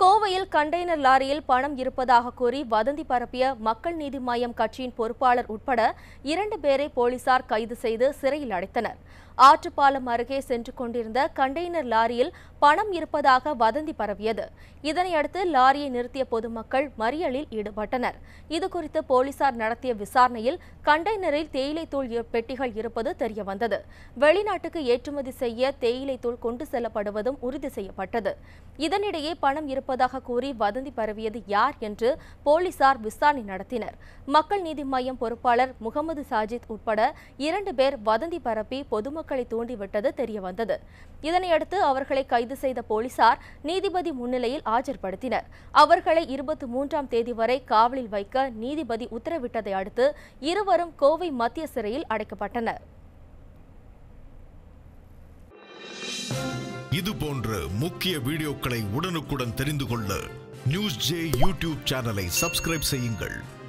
கோவையில் கண்டெய்னர் லாரியில் பணம் இருப்பதாக கூறி வதந்தி பரப்பிய மக்கள் நீதி மய்யம் கட்சியின் பொறுப்பாளர் உட்பட இரண்டு பேரை போலீசார் கைது செய்து சிறையில் அடைத்தனர் ஆற்றுப்பாலம் அருகே சென்று கொண்டிருந்த கண்டெய்னர் லாரியில் பணம் இருப்பதாக வதந்தி பரவியது இதனையடுத்து லாரியை நிறுத்திய பொதுமக்கள் மறியலில் ஈடுபட்டனர் இதுகுறித்து போலீசார் நடத்திய விசாரணையில் கண்டெய்னரில் தேயிலை தூள் இ- பெட்டிகள் இருப்பது தெரியவந்தது வெளிநாட்டுக்கு ஏற்றுமதி செய்ய தேயிலை தூள் கொண்டு செல்லப்படுவதும் உறுதி செய்யப்பட்டது இதனிடையே பணம் இருப்பதாக கூறி வதந்தி பரவியது யார் என்று போலீசார் விசாரணை நடத்தினர் மக்கள் நீதி மய்யம் பொறுப்பாளர் முகமது சாஜித் உட்பட இரண்டு பேர் வதந்தி பரப்பி பொதுமக்களை தூண்டிவிட்டது தெரியவந்தது இதனையடுத்து அவர்களை கைது செய்த போலீசார் நீதிபதி முன்னிலையில் ஆஜர்படுத்தினர் அவர்களை இருபத்தி மூன்றாம் தேதி வரை காவலில் வைக்க நீதிபதி உத்தரவிட்டதை அடுத்து இருவரும் கோவை மத்திய சிறையில் அடைக்கப்பட்டனர் இது போன்ற முக்கிய வீடியோக்களை உடனுக்குடன் தெரிந்து கொள்ள நியூஸ் ஜே யூடியூப் சேனலை சப்ஸ்கிரைப் செய்யுங்கள்